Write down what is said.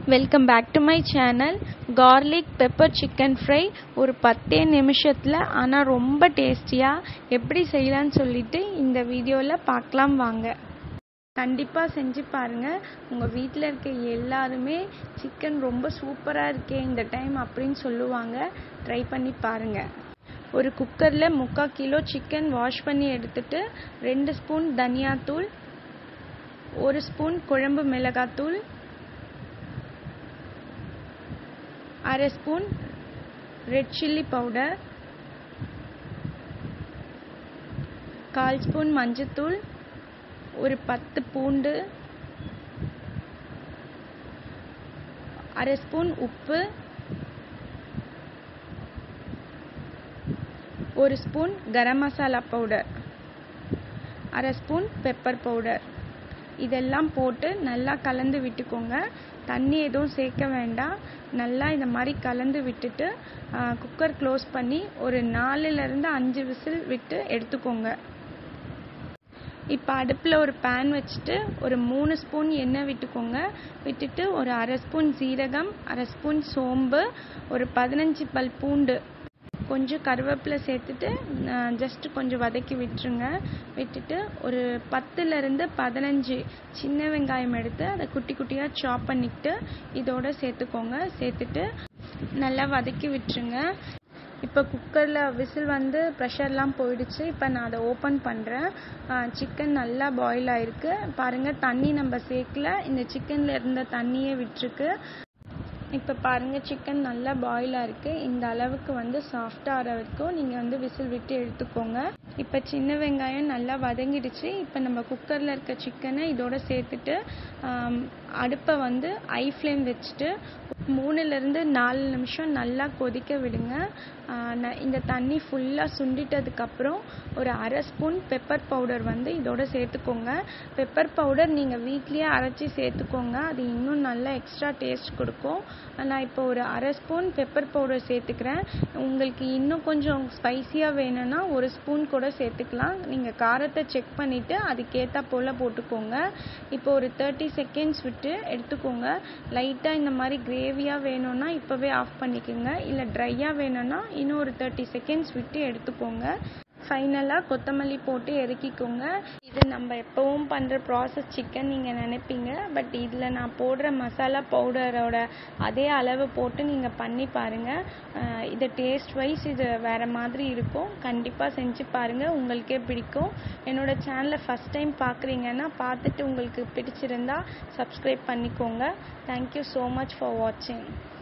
welcome back to my channel garlic pepper chicken fry ஒரு பத்தே நிமிஷத்தில் ஆனால் ரொம்ப டேஸ்டியாக எப்படி செய்யலான்னு சொல்லிட்டு இந்த வீடியோவில் பார்க்கலாம் வாங்க கண்டிப்பாக செஞ்சு பாருங்கள் உங்கள் வீட்டில் இருக்க எல்லாருமே சிக்கன் ரொம்ப சூப்பராக இருக்கே இந்த டைம் அப்படின்னு சொல்லுவாங்க ட்ரை பண்ணி பாருங்கள் ஒரு குக்கரில் முக்கால் கிலோ சிக்கன் வாஷ் பண்ணி எடுத்துட்டு ரெண்டு ஸ்பூன் தனியாத்தூள் ஒரு ஸ்பூன் குழம்பு மிளகாத்தூள் அரை ஸ்பூன் ரெட் சில்லி பவுடர் கால் ஸ்பூன் மஞ்சத்தூள் ஒரு பத்து பூண்டு அரை ஸ்பூன் உப்பு ஒரு ஸ்பூன் கரம் மசாலா பவுடர் அரை ஸ்பூன் பெப்பர் பவுடர் இதெல்லாம் போட்டு நல்லா கலந்து விட்டுக்கோங்க தண்ணி எதுவும் சேர்க்க வேண்டாம் நல்லா இந்த மாதிரி கலந்து விட்டுட்டு குக்கர் க்ளோஸ் பண்ணி ஒரு நாலுலேருந்து அஞ்சு விசில் விட்டு எடுத்துக்கோங்க இப்போ அடுப்பில் ஒரு பேன் வச்சுட்டு ஒரு மூணு ஸ்பூன் எண்ணெய் விட்டுக்கோங்க விட்டுட்டு ஒரு அரை ஸ்பூன் சீரகம் அரை ஸ்பூன் சோம்பு ஒரு பதினஞ்சு பல் பூண்டு கொஞ்சம் கருவேப்பிலை சேர்த்துட்டு ஜஸ்ட் கொஞ்சம் வதக்கி விட்டுருங்க விட்டுட்டு ஒரு பத்துலேருந்து பதினஞ்சு சின்ன வெங்காயம் எடுத்து அதை குட்டி குட்டியாக சாப் பண்ணிக்கிட்டு இதோட சேர்த்துக்கோங்க சேர்த்துட்டு நல்லா வதக்கி விட்டுருங்க இப்போ குக்கரில் விசில் வந்து ப்ரெஷர்லாம் போயிடுச்சு இப்போ நான் அதை ஓப்பன் பண்ணுறேன் சிக்கன் நல்லா பாயில் ஆயிருக்கு பாருங்கள் தண்ணி நம்ம சேர்க்கல இந்த சிக்கனில் இருந்த தண்ணியே விட்டுருக்கு இப்போ பாருங்கள் சிக்கன் நல்லா பாயிலாக இருக்குது இந்த அளவுக்கு வந்து சாஃப்டாக ஆகிற வரைக்கும் நீங்கள் வந்து விசில் விட்டு எடுத்துக்கோங்க இப்போ சின்ன வெங்காயம் நல்லா வதங்கிடுச்சு இப்போ நம்ம குக்கரில் இருக்க சிக்கனை இதோட சேர்த்துட்டு அடுப்பை வந்து ஐ ஃப்ளேம் வச்சுட்டு மூணுலேருந்து நாலு நிமிஷம் நல்லா கொதிக்க விடுங்க இந்த தண்ணி ஃபுல்லாக சுண்டிட்டதுக்கப்புறம் ஒரு அரை ஸ்பூன் பெப்பர் பவுடர் வந்து இதோட சேர்த்துக்கோங்க பெப்பர் பவுடர் நீங்கள் வீட்லேயே அரைச்சி சேர்த்துக்கோங்க அது இன்னும் நல்லா எக்ஸ்ட்ரா டேஸ்ட் கொடுக்கும் நான் இப்போ ஒரு அரை ஸ்பூன் பெப்பர் பவுடர் சேர்த்துக்கிறேன் உங்களுக்கு இன்னும் கொஞ்சம் ஸ்பைஸியாக வேணும்னா ஒரு ஸ்பூன் கூட சேர்த்துக்கலாம் நீங்கள் காரத்தை செக் பண்ணிவிட்டு அதுக்கேற்ற போல் போட்டுக்கோங்க இப்போ ஒரு தேர்ட்டி செகண்ட்ஸ் விட்டு எடுத்துக்கோங்க லைட்டாக இந்த மாதிரி கிரேவியாக வேணும்னா இப்போவே ஆஃப் பண்ணிக்கோங்க இல்லை ட்ரையாக வேணும்னா இன்னும் ஒரு தேர்ட்டி செகண்ட்ஸ் விட்டு எடுத்துக்கோங்க ஃபைனலாக கொத்தமல்லி போட்டு இறக்கிக்கோங்க இது நம்ம எப்போவும் பண்ணுற ப்ராசஸ் சிக்கன் நீங்கள் நினைப்பீங்க பட் இதில் நான் போடுற மசாலா பவுடரோட அதே அளவு போட்டு நீங்கள் பண்ணி பாருங்கள் இது டேஸ்ட் வைஸ் இது வேறு மாதிரி இருக்கும் கண்டிப்பாக செஞ்சு பாருங்கள் உங்களுக்கே பிடிக்கும் என்னோடய சேனலை ஃபஸ்ட் டைம் பார்க்குறீங்கன்னா பார்த்துட்டு உங்களுக்கு பிடிச்சிருந்தா சப்ஸ்கிரைப் பண்ணிக்கோங்க தேங்க்யூ ஸோ மச் ஃபார் வாட்சிங்